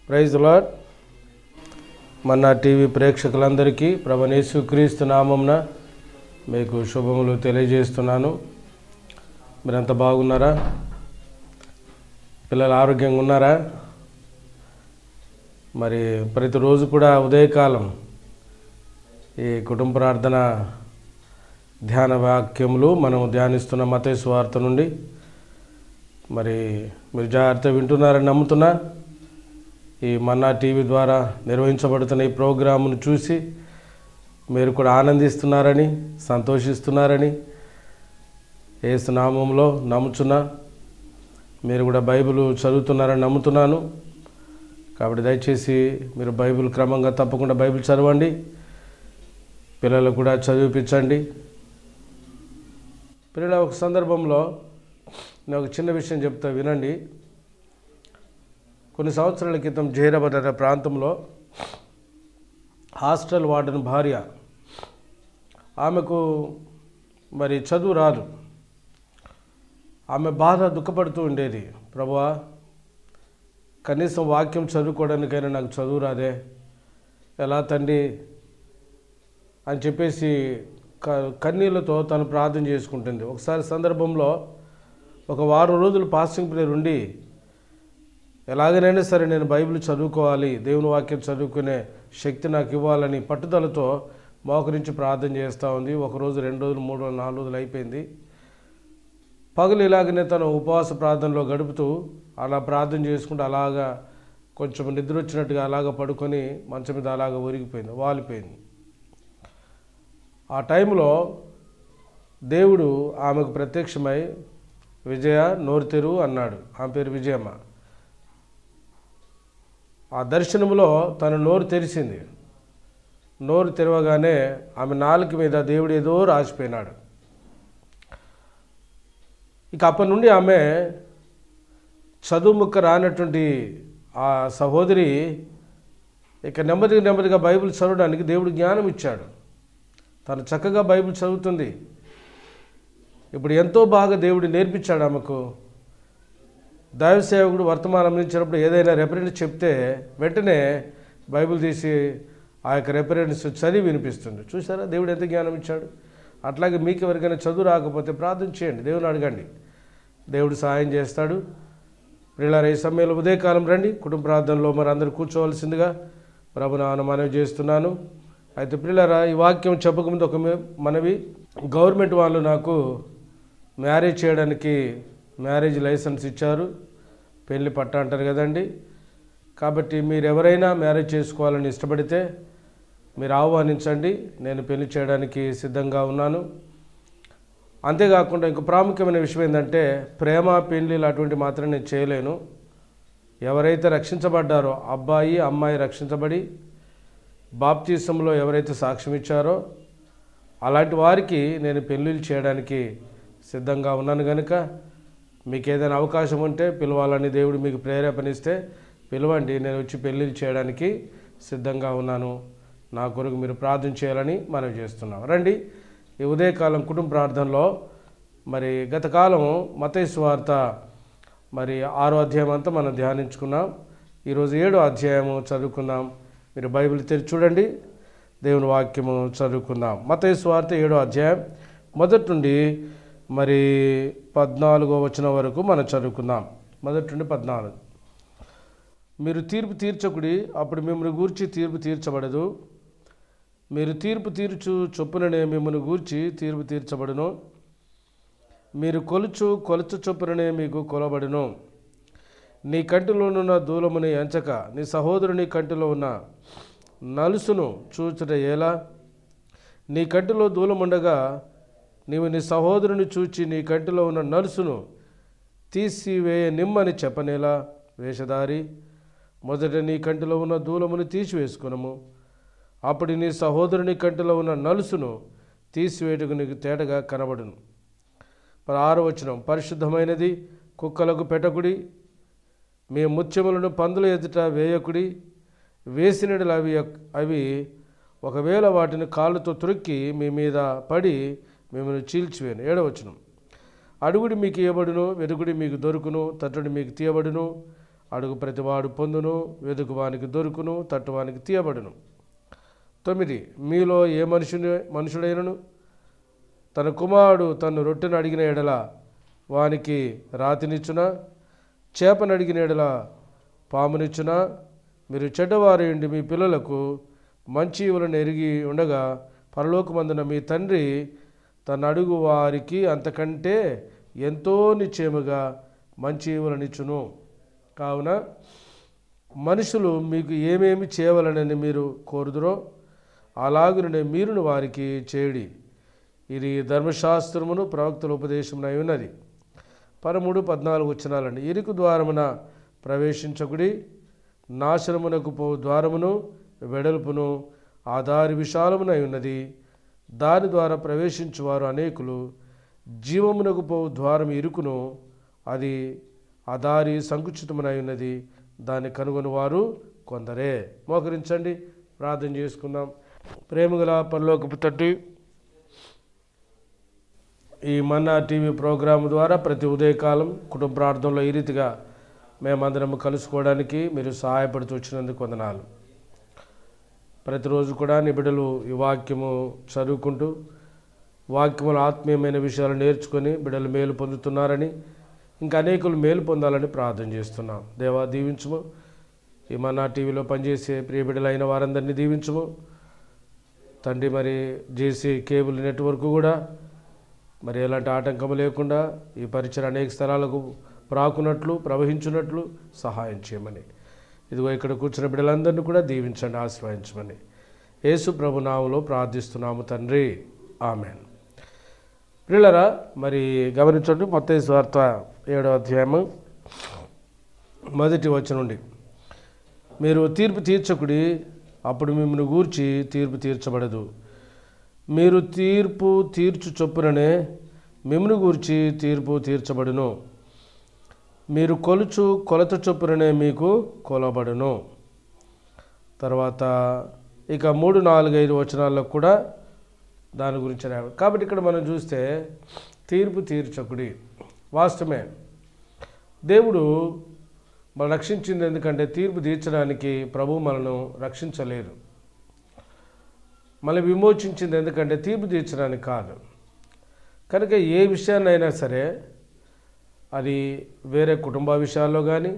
praise lord మన్నా TV ప్రేక్షకులందరికీ ప్రభనేసు క్రీస్తు నామంన మీకు శుభములు తెలియజేస్తున్నాను మీరంతా బాగున్నారా పిల్లలు ఆరోగ్యంగా ఉన్నారా మరి ప్రతిరోజు కూడా ఉదయకాలం ఈ కుటుంబ ప్రార్థన ధ్యాన వాక్యములు మనం ధ్యానిస్తున్న మతేసు వార్త నుండి మరి మీరు జాగ్రత్త వింటున్నారని నమ్ముతున్నా ఈ మన్నా టీవీ ద్వారా నిర్వహించబడుతున్న ఈ ప్రోగ్రామును చూసి మీరు కూడా ఆనందిస్తున్నారని సంతోషిస్తున్నారని ఏసునామంలో నమ్ముచున్నా మీరు కూడా బైబిల్ చదువుతున్నారని నమ్ముతున్నాను కాబట్టి దయచేసి మీరు బైబిల్ క్రమంగా తప్పకుండా బైబిల్ చదవండి పిల్లలకు కూడా చదివిపించండి పిల్లల ఒక సందర్భంలో నేను ఒక చిన్న విషయం చెప్తా వినండి కొన్ని సంవత్సరాల క్రితం జైరాబాద్ అనే ప్రాంతంలో హాస్టల్ వార్డెన్ భార్య ఆమెకు మరి చదువు రాదు ఆమె బాధ దుఃఖపడుతూ ఉండేది ప్రభువా కనీసం వాక్యం చదువుకోవడానికైనా నాకు చదువు రాదే ఎలా తండ్రి అని చెప్పేసి క కన్నీళ్ళతో తను ప్రార్థన చేసుకుంటుంది ఒకసారి సందర్భంలో ఒక వారం రోజులు పాస్టింగ్ ప్రేయర్ ఉండి ఎలాగనైనా సరే నేను బైబిల్ చదువుకోవాలి దేవుని వాక్యం చదువుకునే శక్తి నాకు ఇవ్వాలని పట్టుదలతో మోకరించి ప్రార్థన చేస్తూ ఉంది ఒక రోజు రెండు రోజులు మూడు రోజులు నాలుగు రోజులు అయిపోయింది పగలు ఇలాగనే తను ఉపవాస ప్రార్థనలో గడుపుతూ అలా ప్రార్థన చేసుకుంటూ అలాగా కొంచెం నిద్ర వచ్చినట్టుగా అలాగ పడుకొని మంచం మీద అలాగ ఒరిగిపోయింది వాలిపోయింది ఆ టైంలో దేవుడు ఆమెకు ప్రత్యక్షమై విజయ నోరు తెరువు అన్నాడు ఆమె పేరు విజయమ్మ ఆ దర్శనంలో తన నోరు తెరిచింది నోరు తెరవగానే ఆమె నాలుక మీద దేవుడు ఏదో రాసిపోయినాడు ఇక అప్పటి నుండి ఆమె చదువు ముక్క రానటువంటి ఆ సహోదరి ఇక నెమ్మదిగా నెమ్మదిగా బైబిల్ చదవడానికి దేవుడు జ్ఞానం ఇచ్చాడు తను చక్కగా బైబిల్ చదువుతుంది ఇప్పుడు ఎంతో బాగా దేవుడు నేర్పించాడు ఆమెకు దైవ సేవకుడు వర్తమానం అందించినప్పుడు ఏదైనా రెఫరెన్స్ చెప్తే వెంటనే బైబిల్ తీసి ఆ యొక్క రెఫరెన్స్ చదివి వినిపిస్తుంది చూసారా దేవుడు ఎంత జ్ఞానం ఇచ్చాడు అట్లాగే మీకు ఎవరికైనా చదువు రాకపోతే ప్రార్థన చేయండి దేవుని అడగండి దేవుడు సహాయం చేస్తాడు ప్రియులారా ఈ సమయంలో ఉదయకాలం రండి కుటుంబ ప్రార్థనలో మరి అందరూ కూర్చోవలసిందిగా ప్రభు నాన్న మనవి చేస్తున్నాను అయితే ప్రియులారా ఈ వాక్యం చెప్పకముందు ఒక మే- మనవి గవర్నమెంట్ వాళ్ళు నాకు మ్యారేజ్ చేయడానికి మ్యారేజ్ లైసెన్స్ ఇచ్చారు పెళ్లి పట్ట అంటారు కదండి కాబట్టి మీరు ఎవరైనా మ్యారేజ్ చేసుకోవాలని ఇష్టపడితే మీరు ఆహ్వానించండి నేను పెళ్లి చేయడానికి సిద్ధంగా ఉన్నాను అంతేకాకుండా ఇంకో ప్రాముఖ్యమైన విషయం ఏంటంటే ప్రేమ పెళ్లిలు అటువంటి మాత్రం నేను చేయలేను ఎవరైతే రక్షించబడ్డారో అబ్బాయి అమ్మాయి రక్షించబడి బాప్తీసంలో ఎవరైతే సాక్ష్యం ఇచ్చారో అలాంటి వారికి నేను పెళ్ళిళ్ళు చేయడానికి సిద్ధంగా ఉన్నాను కనుక మీకు ఏదైనా అవకాశం ఉంటే పిలవాలని దేవుడు మీకు ప్రేరేపణిస్తే పిలవండి నేను వచ్చి పెళ్ళిళ్ళు చేయడానికి సిద్ధంగా ఉన్నాను నా కొరకు మీరు ప్రార్థన చేయాలని మనం చేస్తున్నాం రండి ఈ ఉదయకాలం కుటుంబ ప్రార్థనలో మరి గత కాలం మతేసు వార్త మరి ఆరో అధ్యాయం అంతా మనం ధ్యానించుకున్నాం ఈరోజు ఏడో అధ్యాయము చదువుకుందాం మీరు బైబిల్ తెరిచి చూడండి దేవుని వాక్యము చదువుకుందాం మతేసు వార్త ఏడో అధ్యాయం మొదటి నుండి మరి పద్నాలుగో వచనం వరకు మనం చదువుకుందాం మొదటి నుండి పద్నాలుగు మీరు తీర్పు తీర్చకుడి అప్పుడు మిమ్మల్ని గూర్చి తీర్పు తీర్చబడదు మీరు తీర్పు తీర్చు చొప్పుననే మిమ్మల్ని గూర్చి తీర్పు తీర్చబడును మీరు కొలుచు కొలుచు చొప్పుననే మీకు కొలబడును నీ కంటిలోనున్న దూలముని ఎంచక నీ సహోదరుని కంటిలో ఉన్న నలుసును చూచుట ఎలా నీ కంటిలో దూలముండగా నీవు నీ సహోదరుని చూచి నీ కంటిలో ఉన్న నలుసును తీసివేయ నిమ్మని చెప్పనేలా వేషధారి మొదట నీ కంటిలో ఉన్న దూలమును తీసివేసుకునము అప్పుడు నీ సహోదరుని కంటిలో ఉన్న నలుసును తీసివేయటకు నీకు తేటగా కనబడును మరి ఆరో వచనం పరిశుద్ధమైనది కుక్కలకు పెట్టకుడి మీ ముత్యములను పందుల ఎదుట వేయకుడి వేసినట్లు అవి అవి ఒకవేళ వాటిని కాళ్ళతో త్రొక్కి మీ మీద పడి మిమ్మల్ని చీల్చివేను ఏడవచనం అడుగుడి మీకు ఇవ్వబడును వెరుగుడి మీకు దొరుకును తట్టుడి మీకు తీయబడును అడుగు ప్రతివాడు పొందును వెదుకువానికి దొరుకును తట్టువానికి తీయబడును తొమ్మిది మీలో ఏ మనుషుని మనుషుడైనను తన కుమారుడు తను రొట్టెను అడిగిన ఎడల వానికి రాతినిచ్చున చేపను అడిగిన ఎడల పామునిచ్చున మీరు చెడ్డవారేయండి మీ పిల్లలకు మంచి ఇవులను ఎరిగి ఉండగా పరలోకమందున మీ తండ్రి తన అడుగు వారికి అంతకంటే ఎంతో నిశ్చయముగా మంచి ఇవులనిచ్చును కావున మనుషులు మీకు ఏమేమి చేయవలనని మీరు కోరుదురో అలాగునే మీరును వారికి చేయుడి ఇది ధర్మశాస్త్రమును ప్రవక్తల ఉపదేశమునై ఉన్నది పదమూడు పద్నాలుగు వచ్చినాలండి ఇరుకు ద్వారమున ప్రవేశించకుడి నాశనమునకు పో ద్వారమును వెడల్పును ఆ దారి విశాలమునై ఉన్నది దాని ద్వారా ప్రవేశించువారు అనేకులు జీవమునకు పో ద్వారం ఇరుకును అది ఆ దారి సంకుచితమునై ఉన్నది దాన్ని కనుగొని వారు కొందరే మోకరించండి ప్రార్థన చేసుకుందాం ప్రేమగల పరలోకపు తట్టు ఈ మన్నా టీవీ ప్రోగ్రాం ద్వారా ప్రతి ఉదయకాలం కుటుంబ ప్రార్థనలో ఈ రీతిగా మేమందరం కలుసుకోవడానికి మీరు సహాయపడుతూ వచ్చినందుకు వందనాలు ప్రతిరోజు కూడా నీ బిడ్డలు ఈ వాక్యము చదువుకుంటూ వాక్యముల ఆత్మీయమైన విషయాలు నేర్చుకొని బిడ్డలు మేలు పొందుతున్నారని ఇంకా అనేకులు మేలు పొందాలని ప్రార్థన చేస్తున్నాం దేవా దీవించుము ఈ మన్నా టీవీలో పనిచేసే ప్రియ బిడ్డలైన వారందరినీ దీవించుము తండ్రి మరి జేసీ కేబుల్ నెట్వర్క్ కూడా మరి ఎలాంటి ఆటంకం లేకుండా ఈ పరిచయం అనేక స్థలాలకు ప్రాకున్నట్లు ప్రవహించున్నట్లు సహాయం చేయమని ఇదిగో ఇక్కడ కూర్చున్న బిడ్డలందరినీ కూడా దీవించండి ఆశ్రయించమని యేసు ప్రభు నామములో ప్రార్థిస్తున్నాము తండ్రి ఆమెన్ పిల్లరా మరి గమనించండి మొత్తం స్వార్థ ఏడవ అధ్యాయము మొదటి వచ్చిన నుండి మీరు తీర్పు తీర్చకుడి అప్పుడు మిమ్మల్ని గూర్చి తీర్పు తీర్చబడదు మీరు తీర్పు తీర్చు చొప్పుననే మిమ్మల్ని గూర్చి తీర్పు తీర్చబడును మీరు కొలుచు కొలత చొప్పుననే మీకు కొలబడును తర్వాత ఇక మూడు నాలుగు ఐదు వచనాల్లో కూడా దాని గురించి రావాలి కాబట్టి ఇక్కడ మనం చూస్తే తీర్పు తీర్చకుడి వాస్తవమే దేవుడు మనం రక్షించింది ఎందుకంటే తీర్పు తీర్చడానికి ప్రభు మనను రక్షించలేదు మళ్ళీ విమోచించింది ఎందుకంటే తీర్పు తీర్చడానికి కాదు కనుక ఏ విషయాన్నైనా సరే అది వేరే కుటుంబ విషయాల్లో కానీ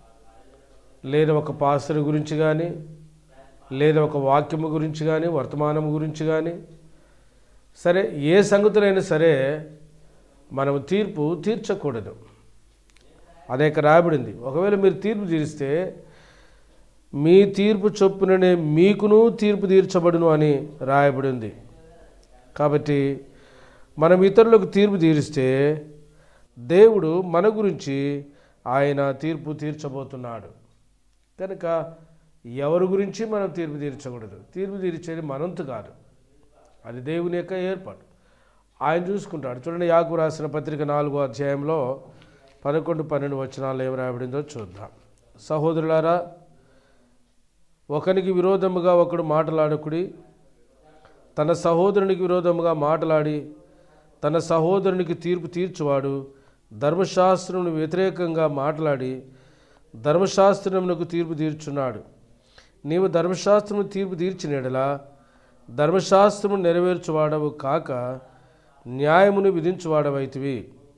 లేదా ఒక పాస్టర్ గురించి కానీ లేదా ఒక వాక్యము గురించి కానీ వర్తమానం గురించి కానీ సరే ఏ సంగతులైనా సరే మనం తీర్పు తీర్చకూడదు అదే ఇక్కడ రాయబడింది ఒకవేళ మీరు తీర్పు తీరిస్తే మీ తీర్పు చొప్పుననే మీకును తీర్పు తీర్చబడును అని రాయబడింది కాబట్టి మనం ఇతరులకు తీర్పు తీరిస్తే దేవుడు మన గురించి ఆయన తీర్పు తీర్చబోతున్నాడు కనుక ఎవరి గురించి మనం తీర్పు తీర్చకూడదు తీర్పు తీర్చేది మనంతు కాదు అది దేవుని యొక్క ఏర్పాటు ఆయన చూసుకుంటాడు చూడండి యాకు రాసిన పత్రిక నాలుగో అధ్యాయంలో పదకొండు పన్నెండు వచనాలు ఏం రాయబడిందో చూద్దాం సహోదరులారా ఒకనికి విరోధముగా ఒకడు మాటలాడకుడి తన సహోదరునికి విరోధముగా మాటలాడి తన సహోదరునికి తీర్పు తీర్చువాడు ధర్మశాస్త్రమును వ్యతిరేకంగా మాట్లాడి ధర్మశాస్త్రమునకు తీర్పు తీర్చున్నాడు నీవు ధర్మశాస్త్రము తీర్పు తీర్చినడలా ధర్మశాస్త్రము నెరవేర్చువాడవు కాక న్యాయమును విధించువాడవైతివి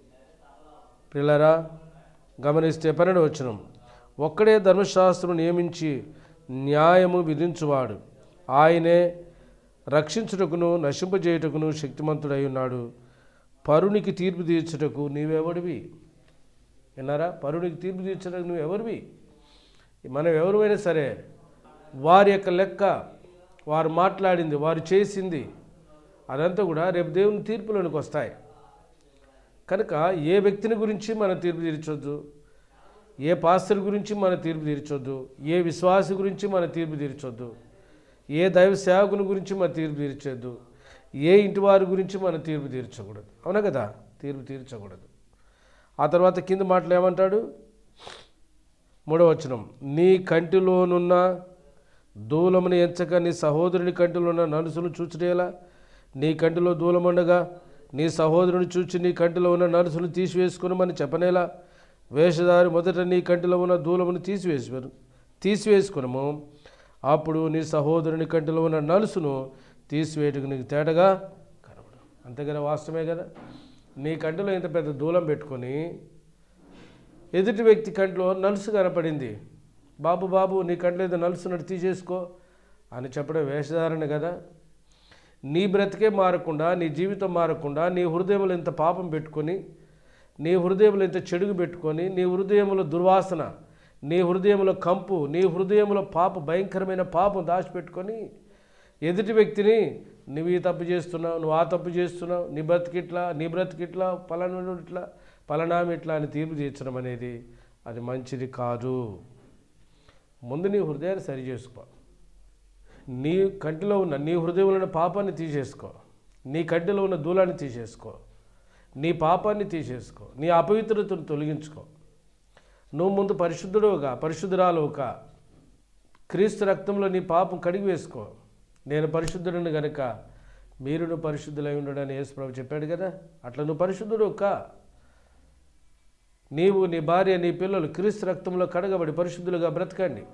పిల్లరా గమనిస్తే పన్నెండు వచనం ఒక్కడే ధర్మశాస్త్రం నియమించి న్యాయము విధించువాడు ఆయనే రక్షించుటకును నశింపజేయుటకును శక్తిమంతుడై ఉన్నాడు పరునికి తీర్పు తీర్చుటకు నీవెవడివి విన్నారా పరునికి తీర్పు తీర్చడానికి నువ్వు ఎవరివి మనం ఎవరివైనా సరే వారి యొక్క లెక్క వారు మాట్లాడింది వారు చేసింది అదంతా కూడా రేపు దేవుని తీర్పులోనికి వస్తాయి కనుక ఏ వ్యక్తిని గురించి మనం తీర్పు తీర్చొద్దు ఏ పాస్టర్ గురించి మన తీర్పు తీర్చొద్దు ఏ విశ్వాసి గురించి మన తీర్పు తీర్చొద్దు ఏ దైవ సేవకుని గురించి మన తీర్పు తీర్చొద్దు ఏ ఇంటి వారి గురించి మన తీర్పు తీర్చకూడదు అవునా కదా తీర్పు తీర్చకూడదు ఆ తర్వాత కింద మాటలు ఏమంటాడు మూడవ వచనం నీ కంటిలోనున్న దూలమును ఎంచక నీ సహోదరుని కంటిలో ఉన్న నలుసును చూచుటేలా నీ కంటిలో దూలముండగా నీ సహోదరుని చూచి నీ కంటిలో ఉన్న నలుసును తీసివేసుకుని మనం చెప్పనేలా వేషధారి మొదట నీ కంటిలో ఉన్న దూలమును తీసివేసి తీసివేసుకునము అప్పుడు నీ సహోదరుని కంటిలో ఉన్న నలుసును తీసివేయటకు నీకు తేటగా కనబడు అంతే కదా వాస్తవమే కదా నీ కంటిలో ఇంత పెద్ద దూలం పెట్టుకొని ఎదుటి వ్యక్తి కంట్లో నలుసు కనపడింది బాబు బాబు నీ కంట్లో ఏదో నలుసున్నట్టు తీసేసుకో అని చెప్పడం వేషధారణ కదా నీ బ్రతికే మారకుండా నీ జీవితం మారకుండా నీ హృదయంలో ఇంత పాపం పెట్టుకొని నీ హృదయంలో ఇంత చెడుగు పెట్టుకొని నీ హృదయంలో దుర్వాసన నీ హృదయంలో కంపు నీ హృదయంలో పాప భయంకరమైన పాపం దాచిపెట్టుకొని ఎదుటి వ్యక్తిని నువ్వు ఈ తప్పు చేస్తున్నావు నువ్వు ఆ తప్పు చేస్తున్నావు నీ బ్రతికిట్లా నీ బ్రతికిట్లా పలానా ఇట్లా పలానామి ఇట్లా అని తీర్పు తీర్చడం అనేది అది మంచిది కాదు ముందు నీ హృదయాన్ని సరి చేసుకో నీ కంటిలో ఉన్న నీ హృదయంలో ఉన్న పాపాన్ని తీసేసుకో నీ కంటిలో ఉన్న దూలాన్ని తీసేసుకో నీ పాపాన్ని తీసేసుకో నీ అపవిత్రతను తొలగించుకో నువ్వు ముందు పరిశుద్ధుడుగా పరిశుద్ధురాలుగా క్రీస్తు రక్తంలో నీ పాపం కడిగి వేసుకో నేను పరిశుద్ధుడిని గనుక మీరును పరిశుద్ధులై ఉండడని యేసుప్రభు చెప్పాడు కదా అట్లా నువ్వు పరిశుద్ధుడు కా నీవు నీ భార్య నీ పిల్లలు క్రీస్తు రక్తంలో కడగబడి పరిశుద్ధులుగా బ్రతకండి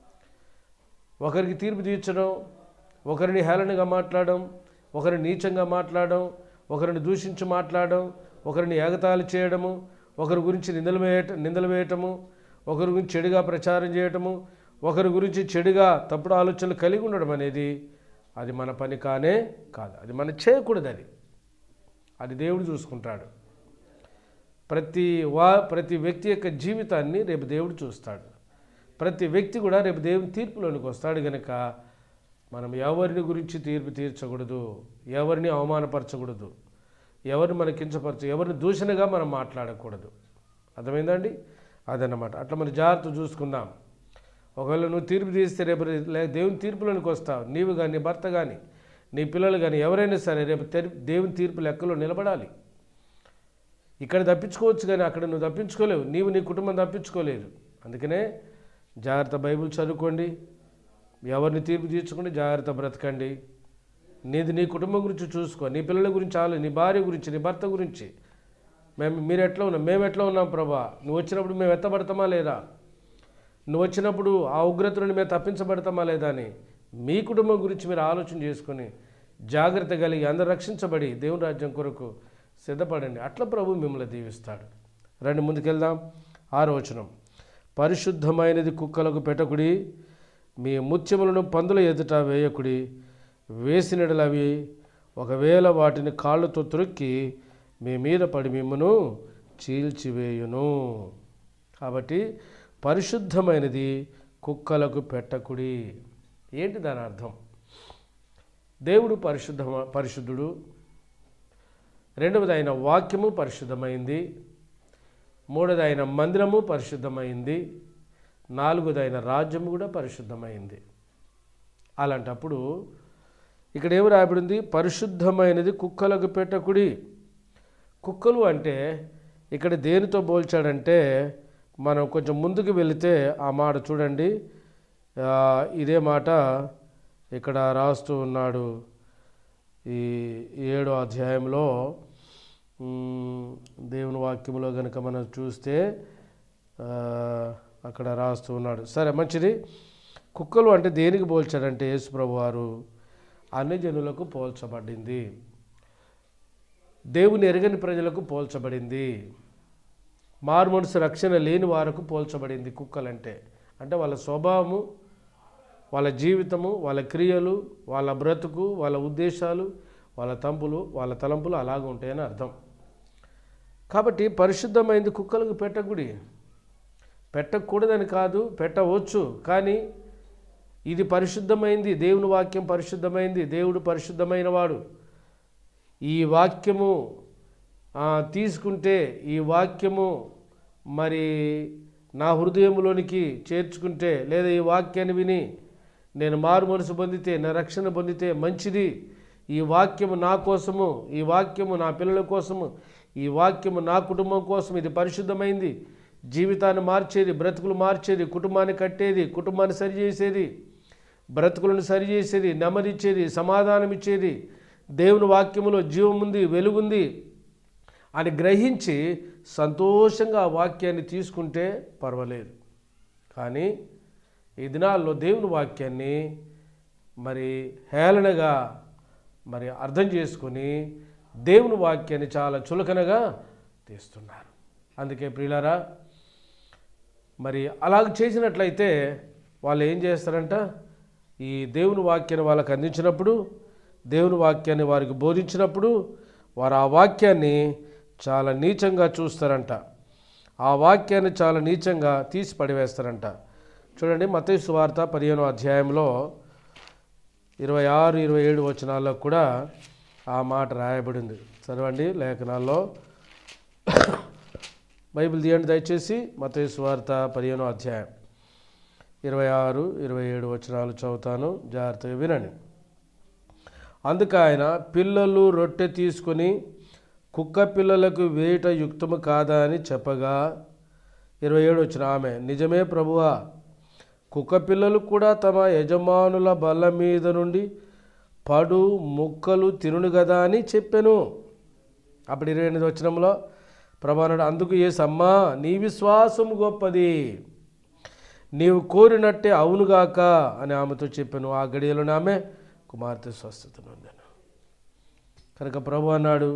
ఒకరికి తీర్పు తీర్చడం ఒకరిని హేళనగా మాట్లాడడం ఒకరిని నీచంగా మాట్లాడడం ఒకరిని దూషించి మాట్లాడడం ఒకరిని ఏగతాళి చేయడము ఒకరి గురించి నిందలు వేయట నిందలు వేయటము ఒకరి గురించి చెడుగా ప్రచారం చేయటము ఒకరి గురించి చెడుగా తప్పుడు ఆలోచనలు కలిగి ఉండడం అనేది అది మన పని కానే కాదు అది మనం చేయకూడదు అది అది దేవుడు చూసుకుంటాడు ప్రతి వా ప్రతి వ్యక్తి యొక్క జీవితాన్ని రేపు దేవుడు చూస్తాడు ప్రతి వ్యక్తి కూడా రేపు దేవుని తీర్పులోనికి వస్తాడు కనుక మనం ఎవరిని గురించి తీర్పు తీర్చకూడదు ఎవరిని అవమానపరచకూడదు ఎవరిని మన కించపరచ ఎవరిని దూషణగా మనం మాట్లాడకూడదు అర్థమైందండి అదన్నమాట అట్లా మనం జాగ్రత్త చూసుకుందాం ఒకవేళ నువ్వు తీర్పు తీస్తే రేపు లే- దేవుని తీర్పులోనికి వస్తావు నీవు కానీ నీ భర్త కానీ నీ పిల్లలు కానీ ఎవరైనా సరే రేపు తెరి- దేవుని తీర్పు లెక్కలో నిలబడాలి ఇక్కడ తప్పించుకోవచ్చు కానీ అక్కడ నువ్వు తప్పించుకోలేవు నీవు నీ కుటుంబం తప్పించుకోలేదు అందుకనే జాగ్రత్త బైబిల్ చదువుకోండి ఎవరిని తీర్పు తీర్చుకోండి జాగ్రత్త బ్రతకండి నీది నీ కుటుంబం గురించి చూసుకో నీ పిల్లల గురించి ఆలో నీ భార్య గురించి నీ భర్త గురించి మేము మీరు ఎట్లా ఉన్నాం మేము ఎట్లా ఉన్నాం ప్రభా నువ్వు వచ్చినప్పుడు మేము ఎత్తబడతామా లేదా నువ్వు వచ్చినప్పుడు ఆ ఉగ్రత నుండి మేము తప్పించబడతామా లేదా అని మీ కుటుంబం గురించి మీరు ఆలోచన చేసుకొని జాగ్రత్త కలిగి అందరు రక్షించబడి దేవుని రాజ్యం కొరకు సిద్ధపడండి అట్లా ప్రభు మిమ్మల్ని దీవిస్తాడు రండి ముందుకెళ్దాం ఆరో వచనం పరిశుద్ధమైనది కుక్కలకు పెట్టకుడి మీ ముత్యములను పందుల ఎదుట వేయకుడి వేసినడలు అవి ఒకవేళ వాటిని కాళ్ళతో త్రొక్కి మీ మీద పడి మిమ్మను చీల్చివేయును కాబట్టి పరిశుద్ధమైనది కుక్కలకు పెట్టకుడి ఏంటి దాని అర్థం దేవుడు పరిశుద్ధ పరిశుద్ధుడు రెండవది ఆయన వాక్యము పరిశుద్ధమైంది మూడవది ఆయన మందిరము పరిశుద్ధమైంది నాలుగోది ఆయన రాజ్యము కూడా పరిశుద్ధమైంది అలాంటప్పుడు ఇక్కడ ఏమి రాయబడింది పరిశుద్ధమైనది కుక్కలకు పెట్టకుడి కుక్కలు అంటే ఇక్కడ దేనితో పోల్చాడంటే మనం కొంచెం ముందుకు వెళితే ఆ మాట చూడండి ఆ, ఇదే మాట ఇక్కడ రాస్తూ ఉన్నాడు ఈ ఏడో అధ్యాయంలో మ్, దేవుని వాక్యంలో కనుక మనం చూస్తే ఆ, అక్కడ రాస్తూ ఉన్నాడు సరే మంచిది కుక్కలు అంటే దేనికి పోల్చాడంటే యేసుప్రభు వారు అన్ని జనులకు పోల్చబడింది దేవుని ఎరగని ప్రజలకు పోల్చబడింది మారు మనసు రక్షణ లేని వారికి పోల్చబడింది కుక్కలంటే అంటే వాళ్ళ స్వభావము వాళ్ళ జీవితము వాళ్ళ క్రియలు వాళ్ళ బ్రతుకు వాళ్ళ ఉద్దేశాలు వాళ్ళ తంపులు వాళ్ళ తలంపులు అలాగ ఉంటాయని అర్థం కాబట్టి పరిశుద్ధమైంది కుక్కలకు పెట్టకుడి పెట్టకూడదని కాదు పెట్టవచ్చు కానీ ఇది పరిశుద్ధమైంది దేవుని వాక్యం పరిశుద్ధమైంది దేవుడు పరిశుద్ధమైన వాడు ఈ వాక్యము ఆ, తీసుకుంటే ఈ వాక్యము మరి నా హృదయంలోనికి చేర్చుకుంటే లేదా ఈ వాక్యాన్ని విని నేను మారు మనసు పొందితే నా రక్షణ పొందితే మంచిది ఈ వాక్యము నా కోసము ఈ వాక్యము నా పిల్లల కోసము ఈ వాక్యము నా కుటుంబం కోసం ఇది పరిశుద్ధమైంది జీవితాన్ని మార్చేది బ్రతుకులు మార్చేది కుటుంబాన్ని కట్టేది కుటుంబాన్ని సరిచేసేది బ్రతుకులను సరిచేసేది నెమ్మదిచ్చేది సమాధానం ఇచ్చేది దేవుని వాక్యములో జీవం ఉంది వెలుగుంది అని గ్రహించి సంతోషంగా ఆ వాక్యాన్ని తీసుకుంటే పర్వాలేదు కానీ ఈ దినాల్లో దేవుని వాక్యాన్ని మరి హేళనగా మరి అర్థం చేసుకొని దేవుని వాక్యాన్ని చాలా చులకనగా తీస్తున్నారు అందుకే ప్రియులారా మరి అలాగ చేసినట్లయితే వాళ్ళు ఏం చేస్తారంట ఈ దేవుని వాక్యాన్ని వాళ్ళకి అందించినప్పుడు దేవుని వాక్యాన్ని వారికి బోధించినప్పుడు వారు ఆ వాక్యాన్ని చాలా నీచంగా చూస్తారంట ఆ వాక్యాన్ని చాలా నీచంగా తీసి పడివేస్తారంట చూడండి మతేసు సువార్త పదిహేనో అధ్యాయంలో ఇరవై ఆరు ఇరవై ఏడు వచనాల్లో కూడా ఆ మాట రాయబడింది చదవండి లేఖనాల్లో బైబిల్ తీయండి దయచేసి మతేసు వార్త పదిహేనో అధ్యాయం ఇరవై ఆరు ఇరవై ఏడు వచనాలు చదువుతాను జాగ్రత్తగా వినండి అందుకు ఆయన పిల్లలు రొట్టె తీసుకొని కుక్క పిల్లలకు వేట యుక్తము కాదా అని చెప్పగా ఇరవై ఏడు వచ్చిన ఆమె నిజమే ప్రభువా కుక్క పిల్లలు కూడా తమ యజమానుల బల్ల మీద నుండి పడు ముక్కలు తినును కదా అని చెప్పాను అప్పుడు ఇరవై ఎనిమిది వచ్చినంలో ప్రభానుడు అందుకు ఏ సమ్మా నీ విశ్వాసం గొప్పది నీవు కోరినట్టే అవునుగాక అని ఆమెతో చెప్పాను ఆ గడియలోనే ఆమె కుమార్తె స్వస్థత నొందాను కనుక ప్రభు అన్నాడు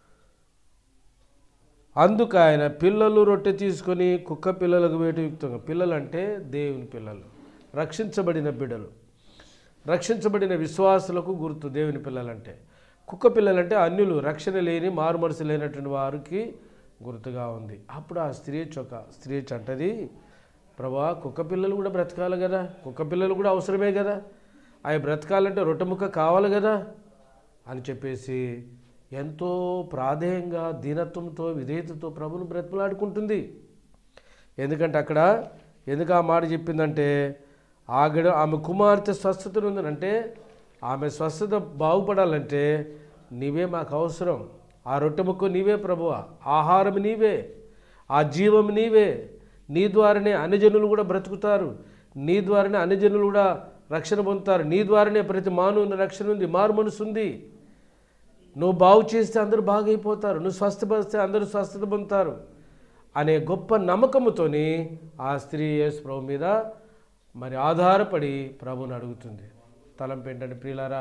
అందుకు ఆయన పిల్లలు రొట్టె తీసుకొని కుక్క పిల్లలకు వేటయుక్తంగా పిల్లలు అంటే దేవుని పిల్లలు రక్షించబడిన బిడ్డలు రక్షించబడిన విశ్వాసులకు గుర్తు దేవుని పిల్లలంటే కుక్క పిల్లలంటే అన్యులు రక్షణ లేని మారుమనసు లేనటువంటి వారికి గుర్తుగా ఉంది అప్పుడు ఆ స్త్రీ చొక స్త్రీ చంటది ప్రభా కుక్క పిల్లలు కూడా బ్రతకాలి కదా కుక్క పిల్లలు కూడా అవసరమే కదా అవి బ్రతకాలంటే రొట్టె ముక్క కావాలి కదా అని చెప్పేసి ఎంతో ప్రాధేయంగా దీనత్వంతో విధేయతతో ప్రభును బ్రతిమలాడుకుంటుంది ఎందుకంటే అక్కడ ఎందుకు ఆ మాట చెప్పిందంటే ఆగడ ఆమె కుమార్తె స్వస్థత ఉందనంటే ఆమె స్వస్థత బాగుపడాలంటే నీవే మాకు అవసరం ఆ రొట్టె ముక్క నీవే ప్రభువ ఆహారం నీవే ఆ జీవం నీవే నీ ద్వారానే అన్యజనులు కూడా బ్రతుకుతారు నీ ద్వారానే అన్యజనులు కూడా రక్షణ పొందుతారు నీ ద్వారానే ప్రతి మానవుని రక్షణ ఉంది మారు మనసు ఉంది నువ్వు బాగు చేస్తే అందరూ బాగైపోతారు నువ్వు స్వస్థపరిస్తే అందరూ స్వస్థత పొందుతారు అనే గొప్ప నమ్మకముతోని ఆ స్త్రీ యేసు ప్రభు మీద మరి ఆధారపడి ప్రభుని అడుగుతుంది తలంపు ఏంటంటే ప్రియులారా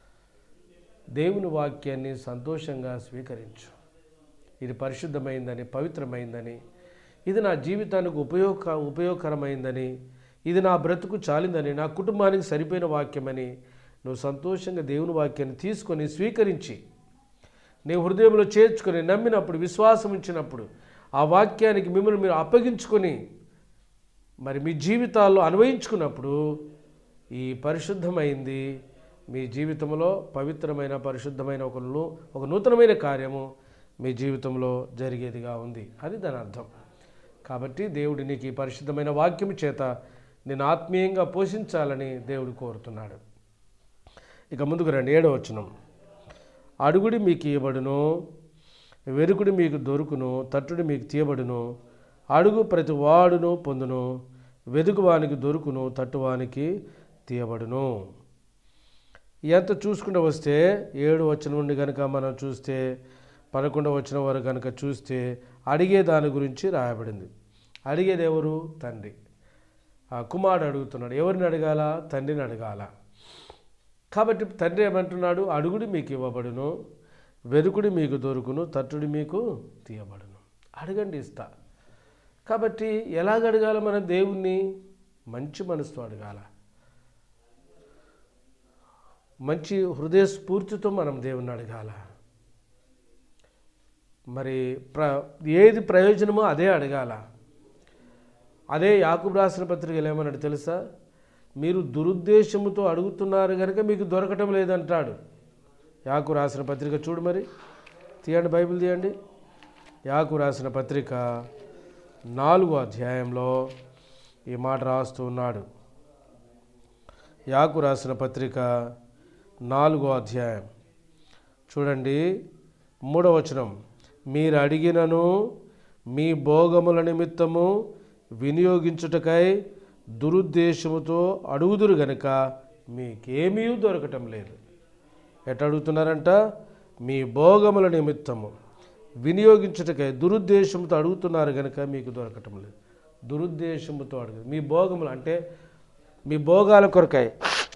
దేవుని వాక్యాన్ని సంతోషంగా స్వీకరించు ఇది పరిశుద్ధమైందని పవిత్రమైందని ఇది నా జీవితానికి ఉపయోగ ఉపయోగకరమైందని ఇది నా బ్రతుకు చాలిందని నా కుటుంబానికి సరిపోయిన వాక్యమని నువ్వు సంతోషంగా దేవుని వాక్యాన్ని తీసుకొని స్వీకరించి నీ హృదయంలో చేర్చుకొని నమ్మినప్పుడు విశ్వాసం ఉంచినప్పుడు ఆ వాక్యానికి మిమ్మల్ని మీరు అప్పగించుకొని మరి మీ జీవితాల్లో అన్వయించుకున్నప్పుడు ఈ పరిశుద్ధమైంది మీ జీవితంలో పవిత్రమైన పరిశుద్ధమైన ఒక నూ- ఒక నూతనమైన కార్యము మీ జీవితంలో జరిగేదిగా ఉంది అది దాని అర్థం కాబట్టి దేవుడు నీకు ఈ పరిశుద్ధమైన వాక్యము చేత నేను ఆత్మీయంగా పోషించాలని దేవుడు కోరుతున్నాడు ఇక ముందుకు రండి ఏడవ వచనం అడుగుడి మీకు ఇవ్వబడును వెరుకుడి మీకు దొరుకును తట్టుడి మీకు తీయబడును అడుగు ప్రతి వాడును పొందును వెదుకువానికి దొరుకును తట్టువానికి తీయబడును ఎంత చూసుకుంటూ వస్తే ఏడు వచ్చిన నుండి కనుక మనం చూస్తే పదకొండవ వచ్చిన వరకు కనుక చూస్తే అడిగే దాని గురించి రాయబడింది అడిగేది ఎవరు తండ్రి ఆ కుమారుడు అడుగుతున్నాడు ఎవరిని అడగాల తండ్రిని అడగాల కాబట్టి తండ్రి ఏమంటున్నాడు అడుగుడి మీకు ఇవ్వబడును వెరుకుడి మీకు దొరుకును తట్టుడి మీకు తీయబడును అడగండి ఇస్తా కాబట్టి ఎలాగ అడగాల మన దేవుణ్ణి మంచి మనసుతో అడగాల మంచి హృదయ స్ఫూర్తితో మనం దేవుణ్ణి అడగాల మరి ప్ర ఏది ప్రయోజనమో అదే అడగాల అదే యాకూబ్ రాసిన పత్రికలు ఏమన్నాడు తెలుసా మీరు దురుద్దేశముతో అడుగుతున్నారు కనుక మీకు దొరకటం లేదంటాడు యాకు రాసిన పత్రిక చూడు మరి తీయండి బైబిల్ తీయండి యాకు రాసిన పత్రిక నాలుగో అధ్యాయంలో ఈ మాట రాస్తూ ఉన్నాడు యాకు రాసిన పత్రిక నాలుగో అధ్యాయం చూడండి మూడవ వచనం మీరు అడిగినను మీ భోగముల నిమిత్తము వినియోగించుటకై దురుద్దేశముతో అడుగుదురు గనుక మీకేమీ దొరకటం లేదు ఎట్ట అడుగుతున్నారంట మీ భోగముల నిమిత్తము వినియోగించుటకై దురుద్దేశంతో అడుగుతున్నారు కనుక మీకు దొరకటం లేదు దురుద్దేశంతో అడుగు మీ భోగములు అంటే మీ భోగాల కొరకై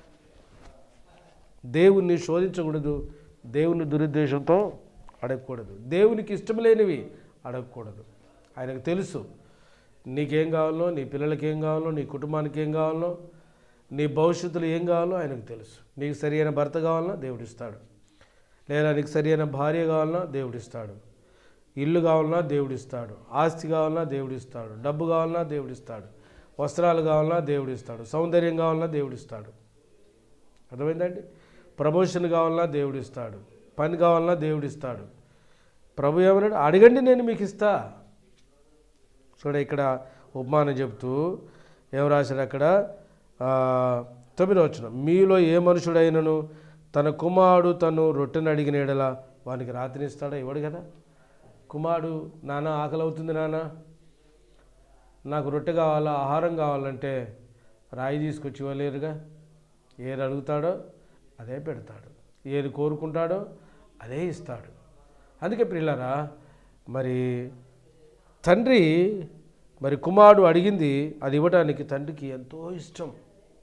దేవుణ్ణి శోధించకూడదు దేవుని దురుద్దేశంతో అడగకూడదు దేవునికి ఇష్టం లేనివి అడగకూడదు ఆయనకు తెలుసు నీకేం కావాలో నీ పిల్లలకి ఏం కావాలో నీ కుటుంబానికి ఏం కావాలో నీ భవిష్యత్తులో ఏం కావాలో ఆయనకు తెలుసు నీకు సరి అయిన భర్త కావాలన్నా దేవుడిస్తాడు లేదా నీకు సరి అయిన భార్య కావాలన్నా దేవుడిస్తాడు ఇల్లు కావాలన్నా దేవుడిస్తాడు ఆస్తి కావాలన్నా దేవుడిస్తాడు డబ్బు కావాలన్నా దేవుడిస్తాడు వస్త్రాలు కావాలన్నా దేవుడిస్తాడు సౌందర్యం కావాలన్నా దేవుడిస్తాడు అర్థమైందండి ప్రమోషన్ కావాలన్నా దేవుడిస్తాడు పని కావాలన్నా దేవుడిస్తాడు ప్రభు ఏమన్నాడు అడగండి నేను మీకు ఇస్తా చూడ ఇక్కడ ఉపమానం చెప్తూ ఏం రాశాడు అక్కడ ఆ, తొమ్మిదో వచ్చిన మీలో ఏ మనుషుడైనను తన కుమారుడు తను రొట్టెను అడిగిన ఎడల వానికి రాత్రిని ఇస్తాడా ఇవ్వడు కదా కుమారుడు నాన్న ఆకలి అవుతుంది నాన్న నాకు రొట్టె కావాలా ఆహారం కావాలంటే రాయి తీసుకొచ్చి ఇవ్వలేరుగా ఏది అడుగుతాడో అదే పెడతాడు ఏది కోరుకుంటాడో అదే ఇస్తాడు అందుకే పిల్లరా మరి తండ్రి మరి కుమారుడు అడిగింది అది ఇవ్వడానికి తండ్రికి ఎంతో ఇష్టం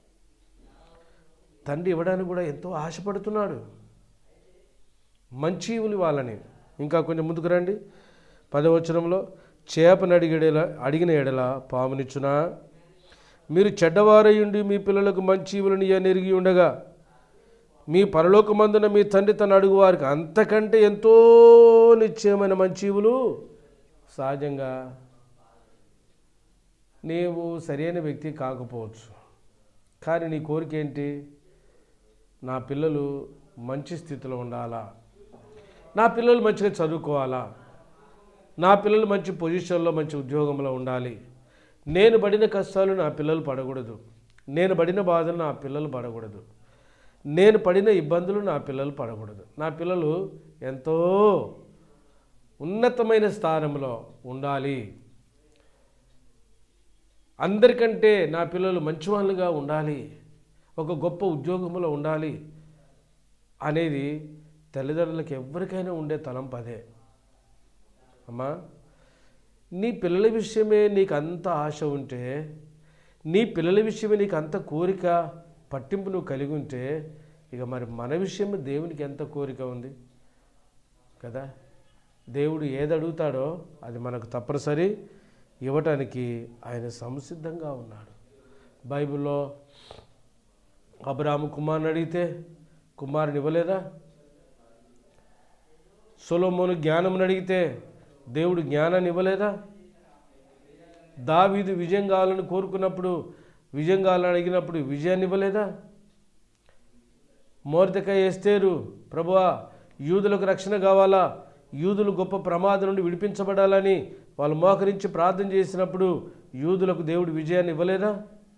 తండ్రి ఇవ్వడానికి కూడా ఎంతో ఆశపడుతున్నాడు మంచి ఇవులు వాళ్ళని ఇంకా కొంచెం ముందుకు రండి పదవచనంలో చేపను అడిగేలా అడిగిన ఎడల పామునిచ్చునా మీరు చెడ్డవారయుండి మీ పిల్లలకు మంచి ఇవులని ఎరిగి ఉండగా మీ పరలోకమందున మీ తండ్రి తను అడుగు వారికి అంతకంటే ఎంతో నిశ్చయమైన మంచి ఇవులు సహజంగా నీవు సరైన వ్యక్తి కాకపోవచ్చు కానీ నీ కోరిక ఏంటి నా పిల్లలు మంచి స్థితిలో ఉండాలా నా పిల్లలు మంచిగా చదువుకోవాలా నా పిల్లలు మంచి పొజిషన్లో మంచి ఉద్యోగంలో ఉండాలి నేను పడిన కష్టాలు నా పిల్లలు పడకూడదు నేను పడిన బాధలు నా పిల్లలు పడకూడదు నేను పడిన ఇబ్బందులు నా పిల్లలు పడకూడదు నా పిల్లలు ఎంతో ఉన్నతమైన స్థానంలో ఉండాలి అందరికంటే నా పిల్లలు మంచి వాళ్ళుగా ఉండాలి ఒక గొప్ప ఉద్యోగంలో ఉండాలి అనేది తల్లిదండ్రులకు ఎవరికైనా ఉండే తలంపు అదే అమ్మా నీ పిల్లల విషయమే నీకు అంత ఆశ ఉంటే నీ పిల్లల విషయమే నీకు అంత కోరిక పట్టింపు నువ్వు కలిగి ఉంటే ఇక మరి మన విషయం దేవునికి ఎంత కోరిక ఉంది కదా దేవుడు ఏది అడుగుతాడో అది మనకు తప్పనిసరి ఇవ్వటానికి ఆయన సంసిద్ధంగా ఉన్నాడు బైబిల్లో అబ్రాము కుమారుని అడిగితే కుమారుని ఇవ్వలేదా సొలోమోను జ్ఞానం అడిగితే దేవుడు జ్ఞానాన్ని ఇవ్వలేదా దావీదు విజయం కావాలని కోరుకున్నప్పుడు విజయం కావాలని అడిగినప్పుడు విజయాన్ని ఇవ్వలేదా మోర్దకాయ ఎస్తేరు ప్రభువా యూదులకు రక్షణ కావాలా యూదులు గొప్ప ప్రమాదం నుండి విడిపించబడాలని వాళ్ళు మోకరించి ప్రార్థన చేసినప్పుడు యూదులకు దేవుడు విజయాన్ని ఇవ్వలేదా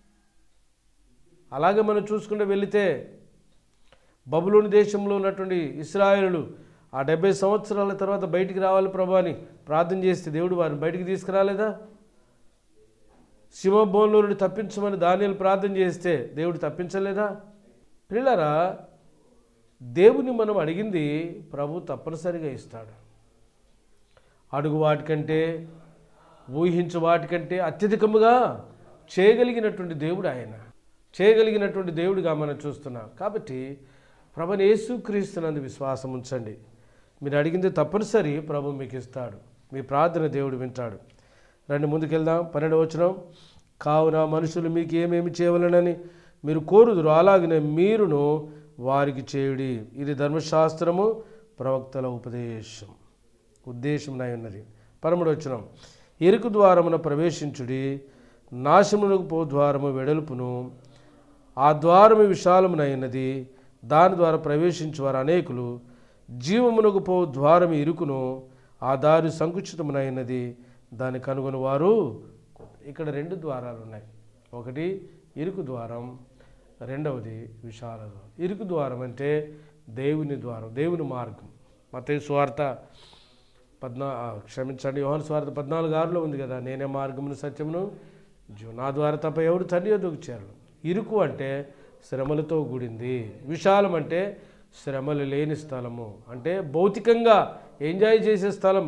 అలాగే మనం చూసుకుంటూ వెళితే బబులోని దేశంలో ఉన్నటువంటి ఇస్రాయేలులు ఆ డెబ్బై సంవత్సరాల తర్వాత బయటికి రావాలి ప్రభు అని ప్రార్థన చేస్తే దేవుడు వారిని బయటికి తీసుకురాలేదా సింహభవన్లో నుండి తప్పించమని దానిలు ప్రార్థన చేస్తే దేవుడు తప్పించలేదా పిల్లరా దేవుని మనం అడిగింది ప్రభు తప్పనిసరిగా ఇస్తాడు అడుగు వాటికంటే ఊహించు వాటికంటే అత్యధికముగా చేయగలిగినటువంటి దేవుడు ఆయన చేయగలిగినటువంటి దేవుడిగా మనం చూస్తున్నాం కాబట్టి ప్రభుని యేసుక్రీస్తునందు విశ్వాసం ఉంచండి మీరు అడిగింది తప్పనిసరి ప్రభు మీకు ఇస్తాడు మీ ప్రార్థన దేవుడు వింటాడు రండి ముందుకెళ్దాం పన్నెండు వచనం కావున మనుషులు మీకు ఏమేమి చేయవలనని మీరు కోరుదురు అలాగనే మీరును వారికి చేయుడి ఇది ధర్మశాస్త్రము ప్రవక్తల ఉపదేశం ఉద్దేశం నై ఉన్నది పరముడు వచ్చినాం ఎరుకు ద్వారమున ప్రవేశించుడి నాశమునకు పో ద్వారము వెడల్పును ఆ ద్వారము విశాలమునైనది దాని ద్వారా ప్రవేశించు వారు అనేకులు జీవమునకు పో ద్వారము ఇరుకును ఆ దారి సంకుచితమునైనది దాన్ని కనుగొని వారు ఇక్కడ రెండు ద్వారాలు ఉన్నాయి ఒకటి ఇరుకు ద్వారం రెండవది విశాల ద్వారం ఇరుకు ద్వారం అంటే దేవుని ద్వారం దేవుని మార్గం మత స్వార్థ పద్నా ఆ, క్షమించండి యోహన్ స్వార్థ పద్నాలుగు ఆరులో ఉంది కదా నేనే మార్గమును సత్యమును జీవ నా ద్వారా తప్ప ఎవడు తండ్రి యొద్దకు చేరడు ఇరుకు అంటే శ్రమలతో కూడింది విశాలం అంటే శ్రమలు లేని స్థలము అంటే భౌతికంగా ఎంజాయ్ చేసే స్థలము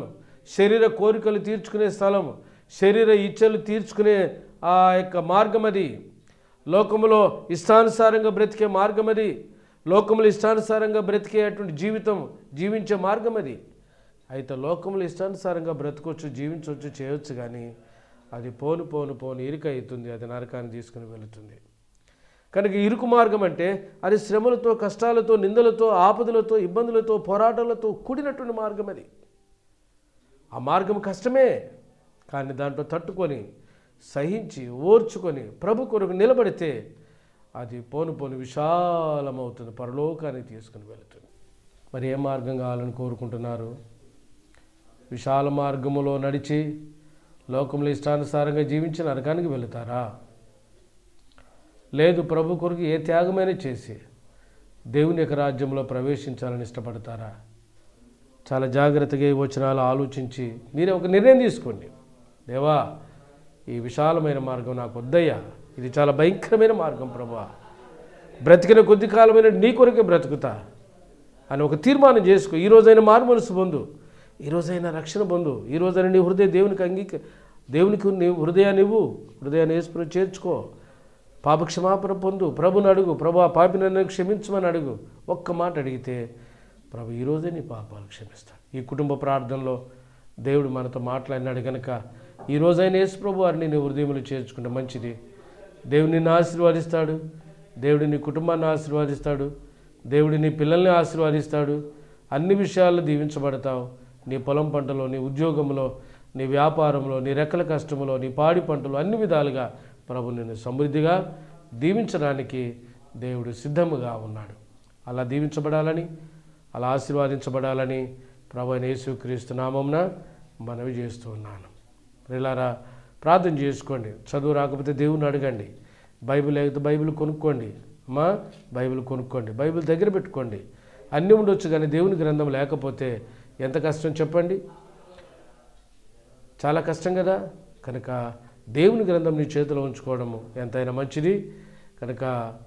శరీర కోరికలు తీర్చుకునే స్థలం శరీర ఇచ్చలు తీర్చుకునే ఆ యొక్క మార్గం అది లోకములో ఇష్టానుసారంగా బ్రతికే మార్గం అది లోకములు ఇష్టానుసారంగా బ్రతికేటువంటి జీవితం జీవించే మార్గం అది అయితే లోకములు ఇష్టానుసారంగా బ్రతకొచ్చు జీవించవచ్చు చేయొచ్చు కానీ అది పోను పోను పోను ఇరుక అవుతుంది అది నరకాన్ని తీసుకుని వెళుతుంది కనుక ఇరుకు మార్గం అంటే అది శ్రమలతో కష్టాలతో నిందలతో ఆపదలతో ఇబ్బందులతో పోరాటాలతో కూడినటువంటి మార్గం అది ఆ మార్గం కష్టమే కానీ దాంట్లో తట్టుకొని సహించి ఓర్చుకొని ప్రభు కొరకు నిలబడితే అది పోను పోను విశాలమవుతుంది పరలోకానికి తీసుకుని వెళుతుంది మరి ఏ మార్గం కావాలని కోరుకుంటున్నారు విశాల మార్గములో నడిచి లోకంలో ఇష్టానుసారంగా జీవించి నరకానికి వెళుతారా లేదు ప్రభు కొరకు ఏ త్యాగమైనా చేసి దేవుని యొక్క రాజ్యంలో ప్రవేశించాలని ఇష్టపడతారా చాలా జాగ్రత్తగా ఈ వచనాలు ఆలోచించి మీరే ఒక నిర్ణయం తీసుకోండి దేవా ఈ విశాలమైన మార్గం నాకు వద్దయ్యా ఇది చాలా భయంకరమైన మార్గం ప్రభా బ్రతికిన కొద్ది కాలమైన నీ కొరకే బ్రతుకుతా అని ఒక తీర్మానం చేసుకో ఈ రోజైనా మారు మనసు పొందు ఈ రోజైనా రక్షణ పొందు ఈ రోజైనా నీ హృదయ దేవునికి అంగీక దేవునికి నీ హృదయాన్ని ఇవ్వు హృదయాన్ని వేసుకుని చేర్చుకో పాపక్షమాపణ పొందు ప్రభుని అడుగు ప్రభు ఆ పాపి నన్ను క్షమించమని అడుగు ఒక్క మాట అడిగితే ప్రభు ఈరోజే నీ పాపాలు క్షమిస్తాడు ఈ కుటుంబ ప్రార్థనలో దేవుడు మనతో మాట్లాడినాడు కనుక ఈ రోజైనా యేసు ప్రభు వారిని నీ హృదయంలో చేర్చుకుంటే మంచిది దేవుడు నిన్ను ఆశీర్వదిస్తాడు దేవుడు నీ కుటుంబాన్ని ఆశీర్వదిస్తాడు దేవుడు నీ పిల్లల్ని ఆశీర్వదిస్తాడు అన్ని విషయాల్లో దీవించబడతావు నీ పొలం పంటలో నీ ఉద్యోగంలో నీ వ్యాపారంలో నీ రెక్కల కష్టములో నీ పాడి పంటలో అన్ని విధాలుగా ప్రభు నిన్ను సమృద్ధిగా దీవించడానికి దేవుడు సిద్ధముగా ఉన్నాడు అలా దీవించబడాలని అలా ఆశీర్వాదించబడాలని ప్రభు అయిన యేసుక్రీస్తు నామంన మనవి చేస్తూ ఉన్నాను ప్రిలారా ప్రార్థన చేసుకోండి చదువు రాకపోతే దేవుని అడగండి బైబిల్ లేకపోతే బైబిల్ కొనుక్కోండి అమ్మా బైబిల్ కొనుక్కోండి బైబిల్ దగ్గర పెట్టుకోండి అన్నీ ఉండొచ్చు కానీ దేవుని గ్రంథం లేకపోతే ఎంత కష్టం చెప్పండి చాలా కష్టం కదా కనుక దేవుని గ్రంథం నీ చేతిలో ఉంచుకోవడము ఎంతైనా మంచిది కనుక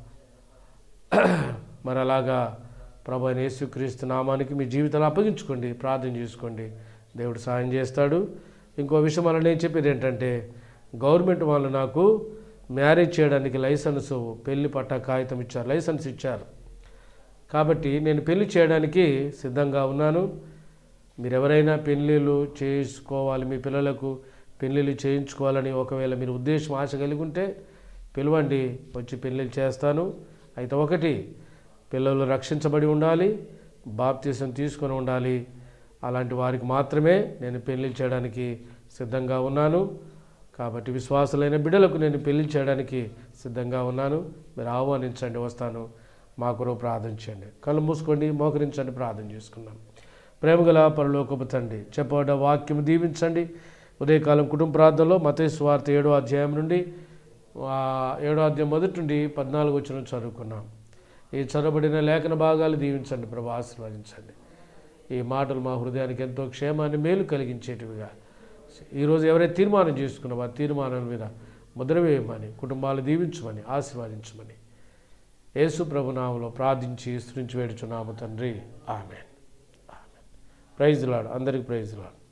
మరి అలాగా ప్రభు అయిన యేసుక్రీస్తు నామానికి మీ జీవితాలు అప్పగించుకోండి ప్రార్థన చేసుకోండి దేవుడు సాయం చేస్తాడు ఇంకో విషయం వల్ల నేను చెప్పేది ఏంటంటే గవర్నమెంట్ వాళ్ళు నాకు మ్యారేజ్ చేయడానికి లైసెన్స్ పెళ్లి పట్ట కాగితం ఇచ్చారు లైసెన్స్ ఇచ్చారు కాబట్టి నేను పెళ్లి చేయడానికి సిద్ధంగా ఉన్నాను మీరు ఎవరైనా పెళ్ళిళ్ళు చేసుకోవాలి మీ పిల్లలకు పెళ్ళిళ్ళు చేయించుకోవాలని ఒకవేళ మీరు ఉద్దేశం ఆశ కలిగి ఉంటే పిలవండి వచ్చి పెళ్ళిళ్ళు చేస్తాను అయితే ఒకటి పిల్లలు రక్షించబడి ఉండాలి బాప్తీసం తీసుకొని ఉండాలి అలాంటి వారికి మాత్రమే నేను పెళ్లి చేయడానికి సిద్ధంగా ఉన్నాను కాబట్టి విశ్వాసులైన బిడ్డలకు నేను పెళ్లి చేయడానికి సిద్ధంగా ఉన్నాను మీరు ఆహ్వానించండి వస్తాను మా కొరకు ప్రార్థన చేయండి కళ్ళు మూసుకోండి మోకరించండి ప్రార్థన చేసుకున్నాం ప్రేమగల పరలోకపు తండ్రి చెప్పబడ్డ వాక్యం దీవించండి ఉదయకాలం కుటుంబ ప్రార్థనలో మత స్వార్థ ఏడో అధ్యాయం నుండి ఆ, ఏడో అధ్యాయం మొదటి నుండి పద్నాలుగు వచ్చిన చదువుకున్నాం ఈ చదవబడిన లేఖన భాగాలు దీవించండి ప్రభు ఆశీర్వదించండి ఈ మాటలు మా హృదయానికి ఎంతో క్షేమాన్ని మేలు కలిగించేటివిగా ఈరోజు ఎవరైతే తీర్మానం చేసుకున్నామో ఆ తీర్మానం మీద ముద్ర వేయమని కుటుంబాలు దీవించమని ఆశీర్వదించమని యేసు ప్రభునామంలో ప్రార్థించి స్తుతించి వేడుచున్నాము తండ్రి ఆమె ఆమె ప్రైజ్ లాడు అందరికి ప్రైజ్ లాడు